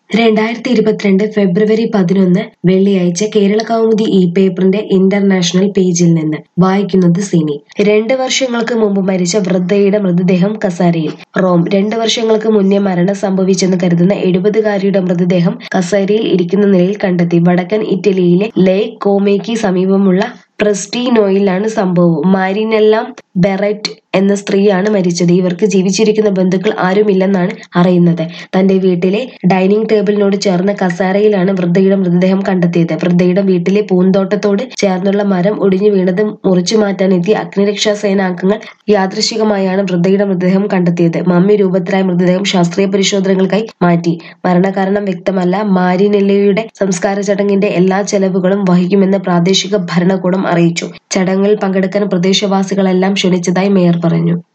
രണ്ടായിരത്തി ഇരുപത്തിരണ്ട് ഫെബ്രുവരി പതിനൊന്ന് വെള്ളിയാഴ്ച കേരള കൗമുദി ഇ പേപ്പറിന്റെ ഇന്റർനാഷണൽ പേജിൽ നിന്ന് വായിക്കുന്നത് സിനി രണ്ട് വർഷങ്ങൾക്ക് മുമ്പ് മരിച്ച വൃദ്ധയുടെ മൃതദേഹം കസാരയിൽ റോം രണ്ട് വർഷങ്ങൾക്ക് മുന്നേ മരണം സംഭവിച്ചെന്ന് കരുതുന്ന എഴുപതുകാരിയുടെ മൃതദേഹം കസാരയിൽ ഇരിക്കുന്ന നിലയിൽ കണ്ടെത്തി വടക്കൻ ഇറ്റലിയിലെ ലേ കോമേക്ക് സമീപമുള്ള പ്രസ്റ്റീനോയിലാണ് സംഭവം മാരിനെല്ലാം ബെററ്റ് എന്ന സ്ത്രീയാണ് മരിച്ചത് ഇവർക്ക് ജീവിച്ചിരിക്കുന്ന ബന്ധുക്കൾ ആരുമില്ലെന്നാണ് അറിയുന്നത് തന്റെ വീട്ടിലെ ഡൈനിങ് ടേബിളിനോട് ചേർന്ന കസാരയിലാണ് വൃദ്ധയുടെ മൃതദേഹം കണ്ടെത്തിയത് വൃദ്ധയുടെ വീട്ടിലെ പൂന്തോട്ടത്തോട് ചേർന്നുള്ള മരം ഒടിഞ്ഞു വീണത് മുറിച്ചു മാറ്റാനെത്തിയ അഗ്നിരക്ഷാ സേനാംഗങ്ങൾ യാദൃശികമായാണ് വൃദ്ധയുടെ മൃതദേഹം കണ്ടെത്തിയത് മമ്മി രൂപത്തിലായ മൃതദേഹം ശാസ്ത്രീയ പരിശോധനകൾക്കായി മാറ്റി മരണകാരണം വ്യക്തമല്ല മാരിനെല്ലയുടെ സംസ്കാര ചടങ്ങിന്റെ എല്ലാ ചെലവുകളും വഹിക്കുമെന്ന് പ്രാദേശിക ഭരണകൂടം അറിയിച്ചു ചടങ്ങിൽ പങ്കെടുക്കാൻ പ്രദേശവാസികളെല്ലാം ക്ഷണിച്ചതായി മേയർ പറഞ്ഞു